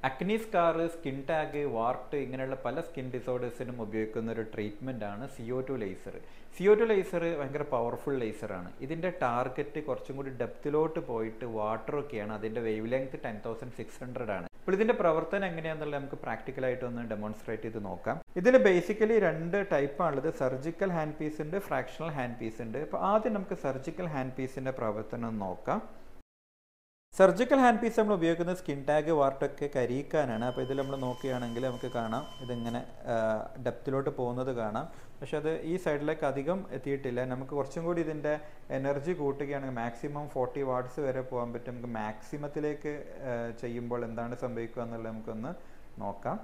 അക്നി scar skin tag wart ഇങ്ങനെയുള്ള പല skin ഡിസോർഡേഴ്സിനും ഉപയോഗിക്കുന്ന ഒരു ട്രീറ്റ്മെൻ്റ് ആണ് CO two laser CO two laser ഭയങ്കര പവർഫുൾ ലേസറാണ് ഇതിൻ്റെ ടാർഗറ്റ് കുറച്ചും കൂടി ഡെപ്തിലോട്ട് പോയിട്ട് വാട്ടറൊക്കെയാണ് അതിൻ്റെ wavelength ten thousand six hundred ആണ് അപ്പോൾ ഇതിൻ്റെ പ്രവർത്തനം എങ്ങനെയാണെന്നുള്ളത് നമുക്ക് പ്രാക്ടിക്കലായിട്ട് ഒന്ന് ഡെമോൺസ്ട്രേറ്റ് ചെയ്ത് നോക്കാം ഇതിൽ ബേസിക്കലി രണ്ട് ടൈപ്പാണുള്ളത് സർജിക്കൽ ഹാൻഡ് പീസ് ഉണ്ട് ഫ്രാക്ഷണൽ ഹാൻഡ് പീസ് ഉണ്ട് അപ്പോൾ ആദ്യം നമുക്ക് സർജിക്കൽ ഹാൻഡ് പീസിൻ്റെ പ്രവർത്തനം ഒന്ന് നോക്കാം സർജിക്കൽ ഹാൻഡ് പീസ് നമ്മൾ ഉപയോഗിക്കുന്നത് സ്കിൻ ടാഗ് വാർട്ടൊക്കെ കരിയിക്കാനാണ് അപ്പോൾ ഇതിൽ നമ്മൾ നോക്കുകയാണെങ്കിൽ നമുക്ക് കാണാം ഇതിങ്ങനെ ഡെപ്തിലോട്ട് പോകുന്നത് കാണാം പക്ഷെ അത് ഈ സൈഡിലേക്ക് അധികം എത്തിയിട്ടില്ല നമുക്ക് കുറച്ചും കൂടി ഇതിൻ്റെ എനർജി കൂട്ടുകയാണെങ്കിൽ മാക്സിമം ഫോർട്ടി വാട്ട്സ് വരെ പോകാൻ പറ്റും നമുക്ക് മാക്സിമത്തിലേക്ക് ചെയ്യുമ്പോൾ എന്താണ് സംഭവിക്കുക എന്നുള്ളത് നമുക്കൊന്ന് നോക്കാം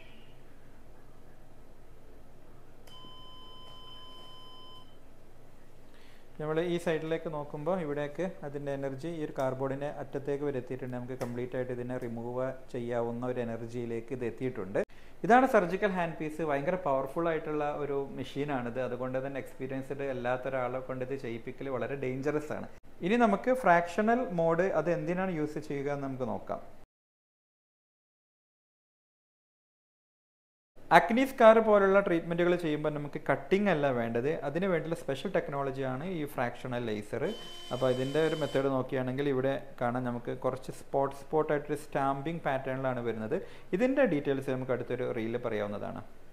നമ്മൾ ഈ സൈഡിലേക്ക് നോക്കുമ്പോൾ ഇവിടേക്ക് അതിൻ്റെ എനർജി ഈ ഒരു കാർബോർഡിൻ്റെ അറ്റത്തേക്ക് വരെ എത്തിയിട്ടുണ്ട് നമുക്ക് കംപ്ലീറ്റ് ആയിട്ട് ഇതിനെ റിമൂവ് ചെയ്യാവുന്ന ഒരു എനർജിയിലേക്ക് ഇത് എത്തിയിട്ടുണ്ട് ഇതാണ് സർജിക്കൽ ഹാൻഡ് പീസ് ഭയങ്കര പവർഫുൾ ആയിട്ടുള്ള ഒരു മെഷീനാണിത് അതുകൊണ്ട് തന്നെ എക്സ്പീരിയൻസ്ഡ് അല്ലാത്ത ഒരാളെ കൊണ്ട് ഇത് ചെയ്യിപ്പിക്കൽ വളരെ ഡേഞ്ചറസ് ആണ് ഇനി നമുക്ക് ഫ്രാക്ഷണൽ മോഡ് അത് എന്തിനാണ് യൂസ് ചെയ്യുക എന്ന് നമുക്ക് നോക്കാം അക്നി സ്കാർ പോലുള്ള ട്രീറ്റ്മെൻറ്റുകൾ ചെയ്യുമ്പോൾ നമുക്ക് കട്ടിംഗ് അല്ല വേണ്ടത് അതിന് വേണ്ടിയുള്ള സ്പെഷ്യൽ ടെക്നോളജിയാണ് ഈ ഫ്രാക്ഷണൽ ലേസർ അപ്പോൾ ഇതിൻ്റെ ഒരു മെത്തേഡ് നോക്കുകയാണെങ്കിൽ ഇവിടെ കാണാൻ നമുക്ക് കുറച്ച് സ്പോട്ട് സ്പോട്ടായിട്ടൊരു സ്റ്റാമ്പിംഗ് പാറ്റേണിലാണ് വരുന്നത് ഇതിൻ്റെ ഡീറ്റെയിൽസ് നമുക്ക് അടുത്തൊരു റീല് പറയാവുന്നതാണ്